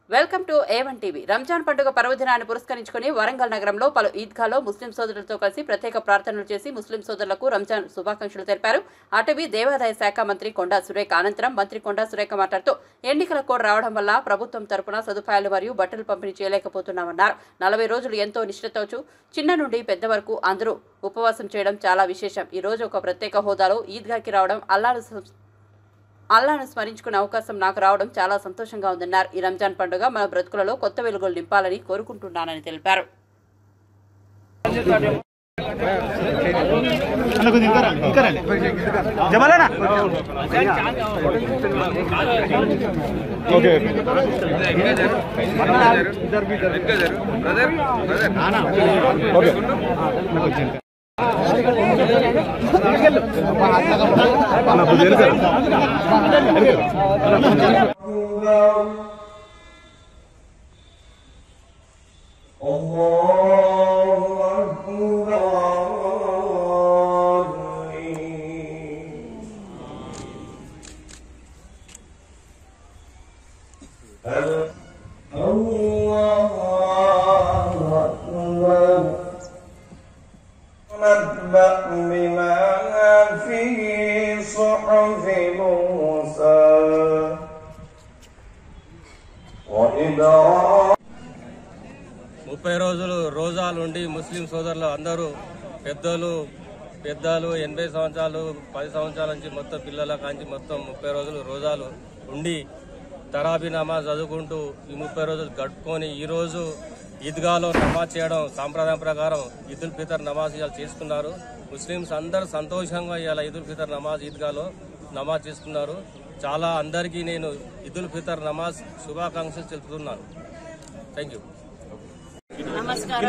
welcome to A one TV Ramzan పండుగ పర్వదినాన్ని పురస్కరించుకుని వరంగల్ నగరంలో పలు ఈద్గాలో ముస్లిం సోదరులతో కలిసి ప్రత్యేక ప్రార్థనలు చేసి ముస్లిం సోదరులకు రంజాన్ శుభాకాంక్షలు తెలిపారు అటవీ దేవాదాయ శాఖ మంత్రి కొండా సురేఖ అనంతరం మంత్రి కొండా సురేఖ మాట్లాడుతూ ఎన్నికల కోడ్ రావడం వల్ల ప్రభుత్వం తరపున సదుపాయాలు మరియు బట్టలు పంపిణీ చేయలేకపోతున్నామన్నారు నలభై రోజులు ఎంతో నిష్ఠతో చిన్న నుండి పెద్ద వరకు అందరూ ఉపవాసం చేయడం చాలా విశేషం ఈ రోజు ఒక ప్రత్యేక హోదాలో ఈద్గాకి రావడం అల్లాను అల్లాను స్మరించుకునే అవకాశం నాకు రావడం చాలా సంతోషంగా ఉందన్నారు ఈ రంజాన్ పండుగ మన బ్రతుకులలో కొత్త వెలుగులు నింపాలని కోరుకుంటున్నానని తెలిపారు అన్న కొంచెం ఇంకా రండి ఇంకా రండి జమాలనా ఓకే ఓకే అన్న కొంచెం వెనక الله أكبر الله أكبر نبأ بما في صحف موسى وإبراهيم ముప్పై రోజులు రోజాలు ఉండి ముస్లిం సోదరులు అందరూ పెద్దలు పెద్దలు ఎనభై సంవత్సరాలు పది సంవత్సరాల నుంచి మొత్తం పిల్లల కాంచి మొత్తం ముప్పై రోజులు రోజాలు ఉండి తరాబీ నమాజ్ చదువుకుంటూ ఈ ముప్పై రోజులు గడుపుకొని ఈరోజు ఈద్గాలో నమాజ్ చేయడం సాంప్రదాయం ప్రకారం ఈదుల్ ఫితర్ నమాజ్ ఇవాళ చేసుకున్నారు ముస్లిమ్స్ అందరూ సంతోషంగా ఇవాళ ఈదుల్ ఫితర్ నమాజ్ ఈద్గాలో నమాజ్ చేసుకున్నారు చాలా అందరికీ నేను ఈదుల్ ఫితర్ నమాజ్ శుభాకాంక్షలు తెలుపుతున్నాను థ్యాంక్ యూ నమస్కారం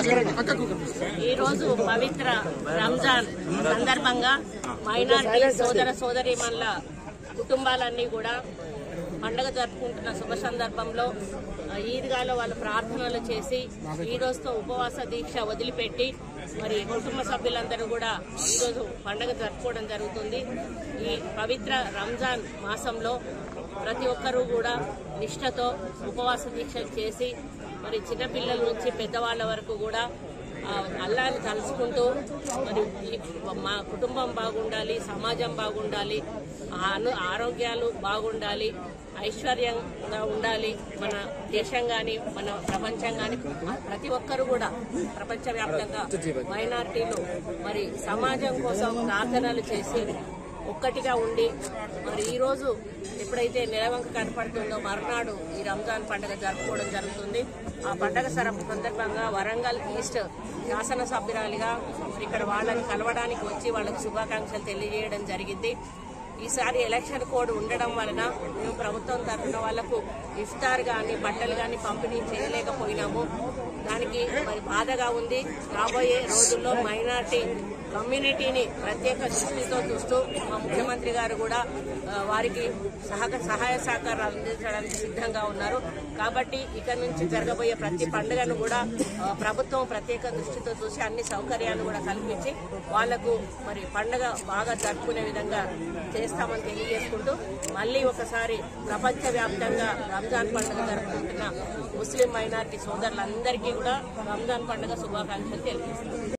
ఈ రోజు పవిత్ర రంజాన్ సందర్భంగా మైనార్టీ సోదర సోదరీమణుల కుటుంబాలన్నీ కూడా పండగ జరుపుకుంటున్న శుభ సందర్భంలో ఆ, ఈద్గాలో వాళ్ళు ప్రార్థనలు చేసి ఈ రోజుతో ఉపవాస దీక్ష వదిలిపెట్టి మరి కుటుంబ సభ్యులందరూ కూడా ఈరోజు పండగ జరుపుకోవడం జరుగుతుంది ఈ పవిత్ర రంజాన్ మాసంలో ప్రతి ఒక్కరూ కూడా నిష్ఠతో ఉపవాస దీక్షలు చేసి మరి చిన్నపిల్లల నుంచి పెద్దవాళ్ళ వరకు కూడా ఆ, అల్లాని తలుచుకుంటూ మరి ఈ మా కుటుంబం బాగుండాలి సమాజం బాగుండాలి ఆ అను- ఆరోగ్యాలు బాగుండాలి ఐశ్వర్యంగా ఉండాలి మన దేశం కానీ మన ప్రపంచం కానీ ప్రతి ఒక్కరు కూడా ప్రపంచవ్యాప్తంగా మైనార్టీలు మరి సమాజం కోసం ప్రార్థనలు చేసి ఒక్కటిగా ఉండి మరి ఈ రోజు ఎప్పుడైతే నిలవంక కనపడుతుందో మరునాడు ఈ రంజాన్ పండుగ జరుపుకోవడం జరుగుతుంది ఆ పండుగ సర- సందర్భంగా వరంగల్ ఈస్ట్ శాసనసభ్యురాలిగా మరి ఇక్కడ వాళ్ళని కలవడానికి వచ్చి వాళ్ళకి శుభాకాంక్షలు తెలియజేయడం జరిగింది ఈసారి ఎలక్షన్ కోడ్ ఉండడం వలన మేము ప్రభుత్వం తరఫున వాళ్లకు ఇఫ్తార్ కానీ బట్టలు కానీ పంపిణీ చేయలేకపోయినాము దానికి మరి బాధగా ఉంది రాబోయే రోజుల్లో మైనార్టీ కమ్యూనిటీని ప్రత్యేక దృష్టితో చూస్తూ మా ముఖ్యమంత్రి గారు కూడా ఆ, వారికి సహక సహాయ సహకారాలు అందించడానికి సిద్ధంగా ఉన్నారు కాబట్టి ఇక నుంచి జరగబోయే ప్రతి పండుగను కూడా ఆ, ప్రభుత్వం ప్రత్యేక దృష్టితో చూసి అన్ని సౌకర్యాలు కూడా కల్పించి వాళ్లకు మరి పండుగ బాగా జరుపుకునే విధంగా చేస్తామని తెలియజేసుకుంటూ మళ్ళీ ఒకసారి ప్రపంచవ్యాప్తంగా రంజాన్ పండుగ జరుపుకుంటున్న ముస్లిం మైనార్టీ సోదరులందరికీ కూడా రంజాన్ పండుగ శుభాకాంక్షలు తెలియజేస్తున్నాం